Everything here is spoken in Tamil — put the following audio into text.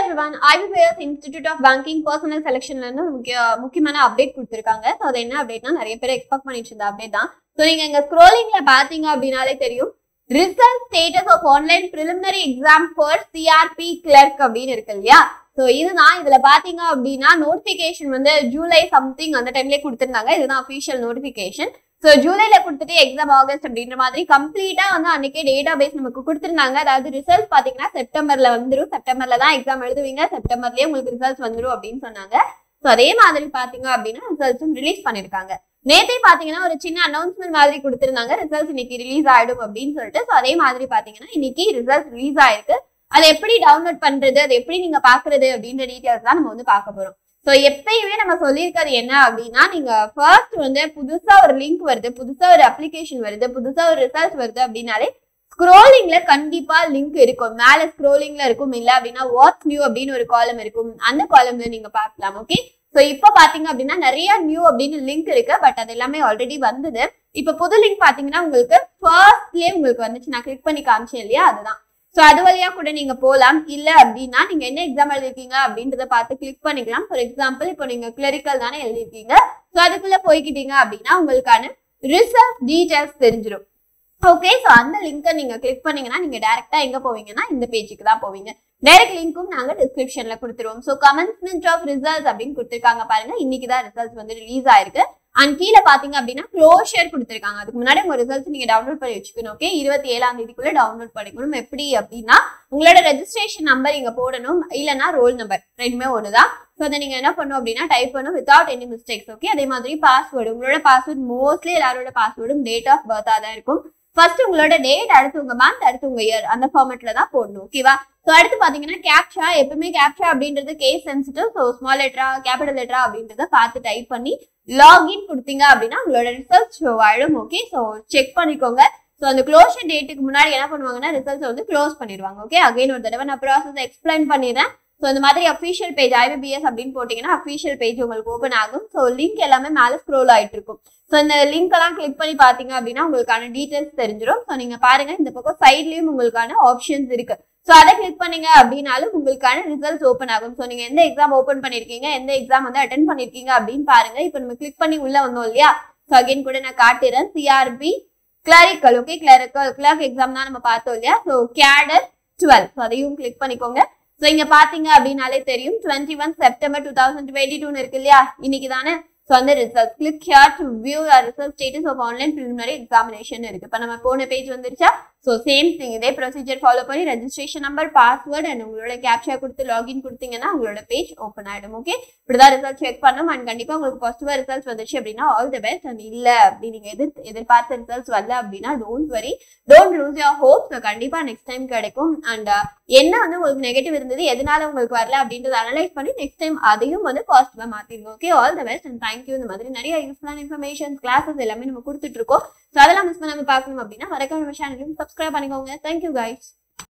everyone IBPS institute of banking personnel செலெக்ஷன்ல இருந்து ஒரு முக்கிய முக்கியமான அப்டேட் கொடுத்துருக்காங்க ஸோ அது என்ன அப்டேட்னா நிறைய பேர் எக்ஸ்பெக்ட் பண்ணிட்டு இருந்த அப்டேட் தான் ஸோ நீங்க இங்க ஸ்க்ரோலிங்ல பாத்தீங்க அப்படின்னாலே தெரியும் result status of online preliminary exam for CRP clerk அப்படின்னு இருக்கு இல்லையா ஸோ இதுதான் இதுல பாத்தீங்க அப்படின்னா நோட்டிபிகேஷன் வந்து ஜூலை சம்திங் அந்த டைம்லயே கொடுத்திருந்தாங்க இதுதான் அஃபிஷியல் நோட்டிபிகேஷன் ஸோ ஜூலைல கொடுத்துட்டு எக்ஸாம் ஆகஸ்ட் அப்படின்ற மாதிரி கம்ப்ளீட்டா வந்து அன்னைக்கே டேட்டா பேஸ் நமக்கு கொடுத்துருந்தாங்க அதாவது ரிசல்ட் பாத்தீங்கன்னா செப்டம்பர்ல வந்துரும் செப்டம்பர்ல தான் எக்ஸாம் எழுதுவீங்க செப்டம்பர்லயே உங்களுக்கு ரிசல்ட்ஸ் வந்துரும் அப்படின்னு சொன்னாங்க ஸோ அதே மாதிரி பாத்தீங்க அப்படின்னா ரிசல்ட்ஸும் ரிலீஸ் பண்ணிருக்காங்க நேத்தே பாத்தீங்கன்னா ஒரு சின்ன அனௌன்ஸ்மெண்ட் மாதிரி கொடுத்திருந்தாங்க ரிசல்ட்ஸ் இன்னைக்கு ரிலீஸ் ஆயிடும் அப்படின்னு சொல்லிட்டு ஸோ அதே மாதிரி பாத்தீங்கன்னா இன்னைக்கு ரிசல்ட்ஸ் ரிலீஸ் ஆயிருக்கு அதை எப்படி டவுன்லோட் பண்றது அதை எப்படி நீங்க பாக்குறது அப்படின்ற டீட்டெயில்ஸ் தான் நம்ம வந்து பார்க்க போறோம் ஸோ எப்பயுமே நம்ம சொல்லியிருக்கிறது என்ன அப்படின்னா நீங்க ஃபர்ஸ்ட் வந்து புதுசா ஒரு லிங்க் வருது புதுசா ஒரு அப்ளிகேஷன் வருது புதுசா ஒரு ரிசல்ட் வருது அப்படின்னாலே ஸ்க்ரோலிங்ல கண்டிப்பா லிங்க் இருக்கும் மேல ஸ்க்ரோலிங்ல இருக்கும் இல்ல அப்படின்னா வாட்ஸ் நியூ அப்படின்னு ஒரு காலம் இருக்கும் அந்த காலம்ல நீங்க பார்க்கலாம் ஓகே ஸோ இப்போ பாத்தீங்க அப்படின்னா நிறைய நியூ அப்படின்னு லிங்க் இருக்கு பட் அது எல்லாமே ஆல்ரெடி வந்தது இப்போ புது லிங்க் பாத்தீங்கன்னா உங்களுக்கு ஃபர்ஸ்ட்லயே உங்களுக்கு வந்துச்சு நான் கிளிக் பண்ணி காமிச்சேன் இல்லையா அதுதான் ஸோ அது வழியா கூட நீங்க போகலாம் இல்ல அப்படின்னா நீங்க என்ன எக்ஸாம் எழுதிருக்கீங்க அப்படின்றத பார்த்து கிளிக் பண்ணிக்கலாம் ஃபார் எக்ஸாம்பிள் இப்போ நீங்க கிளரிக்கல் தானே எழுதிருக்கீங்க ஸோ அதுக்குள்ள போய்க்கிட்டீங்க அப்படின்னா உங்களுக்கான ரிசல்ட் டீடைல்ஸ் தெரிஞ்சிடும் ஓகே ஸோ அந்த லிங்கை நீங்க கிளிக் பண்ணீங்கன்னா நீங்க டைரக்டா எங்க போவீங்கன்னா இந்த பேஜுக்கு தான் போவீங்க டைரக்ட் லிங்க்கும் நாங்க டிஸ்கிரிப்ஷன்ல கொடுத்துருவோம் ஸோ கமென்ஸ்மெண்ட் ஆஃப் ரிசல்ட்ஸ் அப்படின்னு கொடுத்துருக்காங்க பாருங்க இன்னைக்கு தான் ரிசல்ட்ஸ் வந்து ரிலீஸ் ஆயிருக்கு அண்ட் கீழே பாத்தீங்க அப்படின்னா க்ளோஷர் கொடுத்துருக்காங்க அதுக்கு முன்னாடி உங்க ரிசல்ட்ஸ் நீங்க டவுன்லோட் பண்ணி வச்சுக்கணும் ஓகே இருபத்தி ஏழாம் தேதிக்குள்ள டவுன்லோட் பண்ணிக்கணும் எப்படி அப்படின்னா உங்களோட ரெஜிஸ்ட்ரேஷன் நம்பர் இங்க போடணும் இல்லைன்னா ரோல் நம்பர் ரெண்டுமே ஒண்ணுதான் ஸோ அதை நீங்க என்ன பண்ணும் அப்படின்னா டைப் பண்ணும் வித்வுட் எனி மிஸ்டேக்ஸ் ஓகே அதே மாதிரி பாஸ்வேர்டு உங்களோட பாஸ்வேர்டு மோஸ்ட்லி எல்லாரோட பாஸ்வேர்டும் டேட் ஆஃப் பர்த்தா தான் இருக்கும் ஃபர்ஸ்ட் உங்களோட டேட் அடுத்து உங்க மந்த் அடுத்து உங்க இயர் அந்த ஃபார்மெட்ல தான் போடணும் ஓகேவா ஸோ அடுத்து பாத்தீங்கன்னா கேப்சா எப்பவுமே கேப்சா அப்படின்றது கேஸ் சென்சிட்டிவ் ஸோ ஸ்மால் லெட்டரா கேபிட்டல் லெட்டரா அப்படின்றத பார்த்து டைப் பண்ணி லாகின் கொடுத்தீங்க அப்படின்னா உங்களோட ரிசல்ட் ஷோ ஆயிடும் ஓகே ஸோ செக் பண்ணிக்கோங்க ஸோ அந்த க்ளோஷர் டேட்டுக்கு முன்னாடி என்ன பண்ணுவாங்கன்னா ரிசல்ட்ஸ் வந்து க்ளோஸ் பண்ணிடுவாங்க ஓகே அகைன் ஒரு தடவை நான் ப்ராசஸ் எக்ஸ்பிளைன் பண்ணிடுறேன் ஸோ இந்த மாதிரி அஃபீஷியல் பேஜ் ஐபிபிஎஸ் அப்படின்னு போட்டிங்கன்னா அஃபீஷியல் பேஜ் உங்களுக்கு ஓப்பன் ஆகும் ஸோ லிங்க் எல்லாமே மேலே ஸ்க்ரோல் ஆயிட்டு இருக்கும் ஸோ இந்த லிங்க் எல்லாம் கிளிக் பண்ணி பார்த்தீங்க அப்படின்னா உங்களுக்கான டீடைல்ஸ் தெரிஞ்சிடும் ஸோ நீங்க பாருங்க இந்த பக்கம் சைட்லயும் உங்களுக்கான ஆப்ஷன்ஸ் இருக்கு ஸோ அதை கிளிக் பண்ணீங்க அப்படின்னாலும் உங்களுக்கான ரிசல்ட்ஸ் ஓப்பன் ஆகும் ஸோ நீங்க எந்த எக்ஸாம் ஓப்பன் பண்ணிருக்கீங்க எந்த எக்ஸாம் வந்து அட்டன் பண்ணிருக்கீங்க அப்படின்னு பாருங்க இப்போ நம்ம கிளிக் பண்ணி உள்ள வந்தோம் இல்லையா ஸோ அகைன் கூட நான் காட்டுறேன் CRP clerical okay clerical clerk exam தான் நம்ம பார்த்தோம் இல்லையா ஸோ கேடர் டுவெல் ஸோ அதையும் கிளிக் பண்ணிக்கோங்க ஸோ இங்க பாத்தீங்க அப்படின்னாலே தெரியும் twenty one September two thousand twenty டூன்னு இருக்கு இல்லையா இன்னைக்கு தானே ஸோ அந்த result click here to view result status of online preliminary examination இருக்கு இப்போ நம்ம போன பேஜ் வந்துருச்சா ஸோ சேம் திங் இதே ப்ரொசீஜர் ஃபாலோ பண்ணி ரெஜிஸ்ட்ரேஷன் நம்பர் பாஸ்வேர்ட் அண்ட் உங்களோட கேப்சா கொடுத்து லாகின் கொடுத்தீங்கன்னா உங்களோட பேஜ் ஓப்பன் ஆயிடும் ஓகே இப்படிதான் ரிசல்ட் செக் பண்ணணும் அண்ட் கண்டிப்பா உங்களுக்கு பாசிட்டிவா ரிசல்ட்ஸ் வந்துச்சு அப்படின்னா ஆல் தி பெஸ்ட் அண்ட் இல்ல அப்படி நீங்க எதிர் எதிர்பார்த்த ரிசல்ட்ஸ் வரல அப்படின்னா don't worry don't lose your hope so கண்டிப்பா நெக்ஸ்ட் டைம் கிடைக்கும் அண்ட் என்ன வந்து உங்களுக்கு நெகட்டிவ் இருந்தது எதனால உங்களுக்கு வரல அப்படின்றத அனலைஸ் பண்ணி நெக்ஸ்ட் டைம் அதையும் வந்து பாசிட்டிவா மாத்திருங்க okay all the best and thank you இந்த மாதிரி நிறைய யூஸ்ஃபுல்லான இன்ஃபர்மேஷன் கிளாஸஸ் எல்லாமே நம்ம கொடுத்துட்டு இருக்கோம் ஸோ அதெல்லாம் மிஸ் பண்ணாம பார்க்கணும் அப்படின்னா மறக்காம நம்ம சேனலையும் சப்ஸ்கிரைப் பண்ணிக்கோங்க தேங்க்யூ கைஸ்